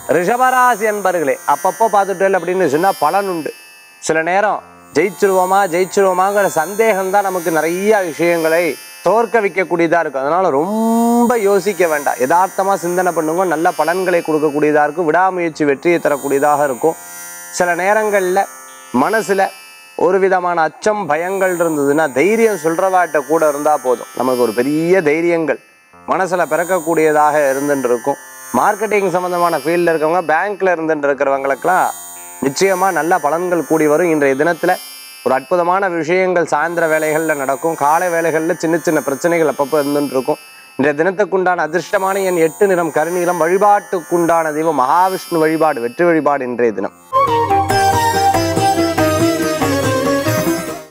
ரிஷபராசி அன்பர்களே அப்பப்போ பார்த்துட்டேன் அப்படின்னு சொன்னா பலன் உண்டு சில நேரம் ஜெயிச்சிருவோமா ஜெயிச்சிருவோமாங்கிற சந்தேகம் தான் நமக்கு நிறைய விஷயங்களை தோற்க வைக்கக்கூடியதா இருக்கும் அதனால ரொம்ப யோசிக்க வேண்டாம் யதார்த்தமா சிந்தனை பண்ணுங்க நல்ல பலன்களை கொடுக்கக்கூடியதா இருக்கும் விடாமுயற்சி வெற்றியை தரக்கூடியதாக இருக்கும் சில நேரங்கள்ல மனசுல ஒரு விதமான அச்சம் பயங்கள் இருந்ததுன்னா தைரியம் சொல்றவாட்ட கூட இருந்தா போதும் நமக்கு ஒரு பெரிய தைரியங்கள் மனசுல பிறக்கக்கூடியதாக இருந்துட்டு இருக்கும் மார்க்கெட்டிங் சம்பந்தமான ஃபீல்டில் இருக்கவங்க பேங்க்ல இருந்துட்டு இருக்கிறவங்களுக்கெல்லாம் நிச்சயமா நல்ல பலன்கள் கூடி வரும் இன்றைய தினத்துல ஒரு அற்புதமான விஷயங்கள் சாயந்தர வேலைகள்ல நடக்கும் காலை வேலைகள்ல சின்ன சின்ன பிரச்சனைகள் அப்பப்போ இருந்துட்டு இருக்கும் இன்றைய தினத்துக்குண்டான அதிர்ஷ்டமான என் எட்டு நிறம் கருநீலம் வழிபாட்டுக்குண்டான தெய்வம் மகாவிஷ்ணு வழிபாடு வெற்றி வழிபாடு இன்றைய தினம்